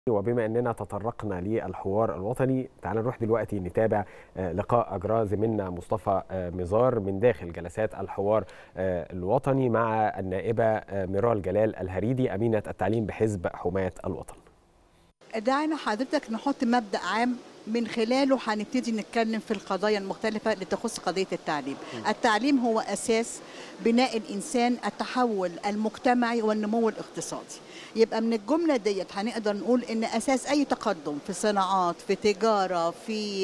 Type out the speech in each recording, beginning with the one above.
وبما اننا تطرقنا للحوار الوطني تعال نروح دلوقتي نتابع لقاء اجراه زميلنا مصطفى مزار من داخل جلسات الحوار الوطني مع النائبه ميرال جلال الهريدي امينه التعليم بحزب حماة الوطن. دعنا حضرتك نحط مبدا عام من خلاله هنبتدي نتكلم في القضايا المختلفة اللي تخص قضية التعليم م. التعليم هو أساس بناء الإنسان التحول المجتمعي والنمو الاقتصادي يبقى من الجملة ديت هنقدر نقول إن أساس أي تقدم في صناعات في تجارة في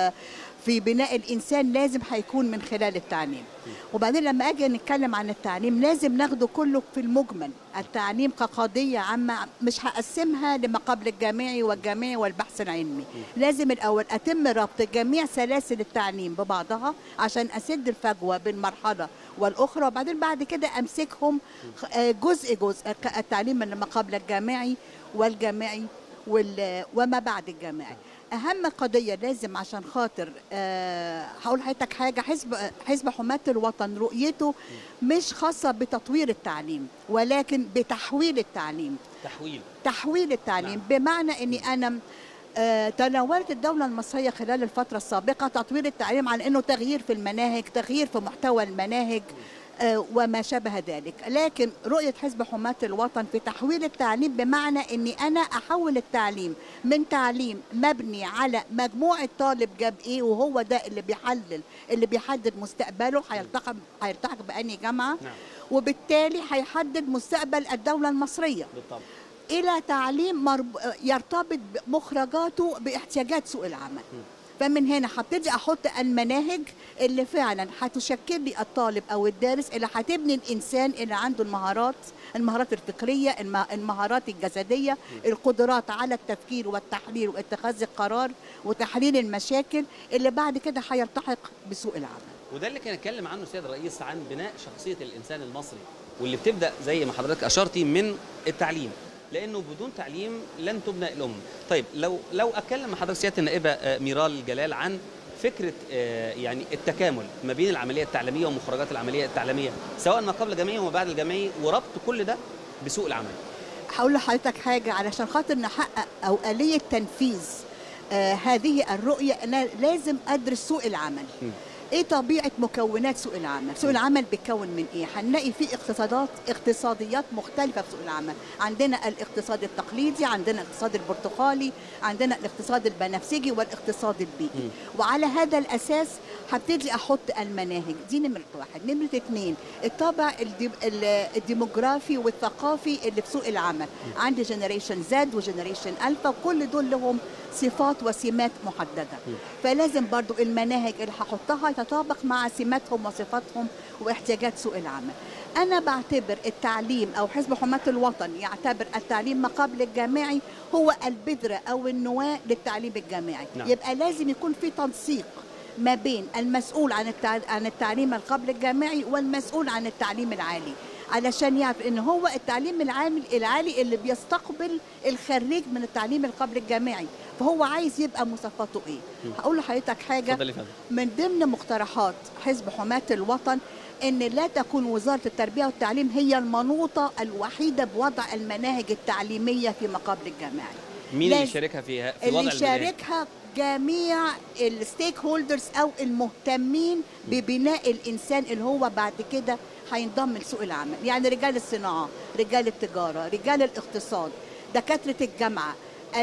في بناء الانسان لازم هيكون من خلال التعليم وبعدين لما اجي نتكلم عن التعليم لازم ناخده كله في المجمل التعليم كقضيه عامه مش هقسمها لما قبل الجامعي والجامعي والبحث العلمي لازم الاول اتم ربط جميع سلاسل التعليم ببعضها عشان اسد الفجوه بين مرحله والاخرى وبعدين بعد كده امسكهم جزء جزء التعليم من ما قبل الجامعي والجامعي وما بعد الجامعي اهم قضيه لازم عشان خاطر أه هقول لحضرتك حاجه حزب حزب حماة الوطن رؤيته مش خاصه بتطوير التعليم ولكن بتحويل التعليم تحويل تحويل التعليم نعم. بمعنى اني انا آه تناولت الدولة المصرية خلال الفترة السابقة تطوير التعليم على أنه تغيير في المناهج تغيير في محتوى المناهج آه وما شابه ذلك لكن رؤية حزب حماة الوطن في تحويل التعليم بمعنى أني أنا أحول التعليم من تعليم مبني على مجموعة طالب جاب إيه وهو ده اللي بيحلل اللي بيحدد مستقبله هيلتحق هيلتحق بأني جامعة نعم. وبالتالي هيحدد مستقبل الدولة المصرية بالطبع. الى تعليم مرب... يرتبط مخرجاته باحتياجات سوق العمل م. فمن هنا هبتدي احط المناهج اللي فعلا هتشكل لي الطالب او الدارس اللي هتبني الانسان اللي عنده المهارات المهارات الفكريه المهارات الجسديه القدرات على التفكير والتحليل واتخاذ القرار وتحليل المشاكل اللي بعد كده هيلتحق بسوق العمل وده اللي كان اتكلم عنه السيد الرئيس عن بناء شخصيه الانسان المصري واللي بتبدا زي ما حضرتك اشرتي من التعليم لانه بدون تعليم لن تبنى الامه. طيب لو لو اتكلم مع حضرتك سياده النائبه ميرال جلال عن فكره يعني التكامل ما بين العمليه التعليميه ومخرجات العمليه التعليميه سواء ما قبل الجامعي وما بعد الجامعي وربط كل ده بسوق العمل. هقول لحضرتك حاجه علشان خاطر نحقق او اليه تنفيذ آه هذه الرؤيه انا لازم ادرس سوق العمل. م. ايه طبيعه مكونات سوق العمل سوق العمل بيتكون من ايه هنلاقي فيه اقتصادات اقتصاديات مختلفه في سوق العمل عندنا الاقتصاد التقليدي عندنا الاقتصاد البرتقالي عندنا الاقتصاد البنفسجي والاقتصاد البيئي م. وعلى هذا الاساس هبتدي احط المناهج دي نمره واحد نمره اثنين الطابع الديموغرافي والثقافي اللي في سوق العمل م. عندي جنريشن زد وجنريشن الفا وكل دول لهم صفات وسمات محدده م. فلازم برضو المناهج اللي هحطها تتطابق مع سماتهم وصفاتهم واحتياجات سوق العمل أنا بعتبر التعليم أو حزب حماة الوطن يعتبر التعليم ما قبل الجامعي هو البذرة أو النواة للتعليم الجامعي نعم. يبقى لازم يكون في تنسيق ما بين المسؤول عن عن التعليم القبل الجامعي والمسؤول عن التعليم العالي علشان يعرف ان هو التعليم العالي العالي اللي بيستقبل الخريج من التعليم القبل الجامعي فهو عايز يبقى مواصفاته ايه هقول لحضرتك حاجه من ضمن مقترحات حزب حماة الوطن ان لا تكون وزاره التربيه والتعليم هي المنوطه الوحيده بوضع المناهج التعليميه في ما قبل الجامعي مين اللي يشاركها فيها في اللي يشاركها جميع الستيك هولدرز او المهتمين ببناء الانسان اللي هو بعد كده هينضم لسوق العمل يعني رجال الصناعه رجال التجاره رجال الاقتصاد دكاتره الجامعه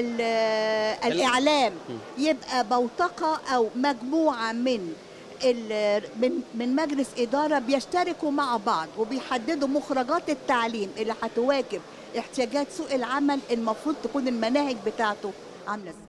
الاعلام يبقى بوتقه او مجموعه من من من مجلس اداره بيشتركوا مع بعض وبيحددوا مخرجات التعليم اللي هتواكب احتياجات سوق العمل المفروض تكون المناهج بتاعته عامله ازاي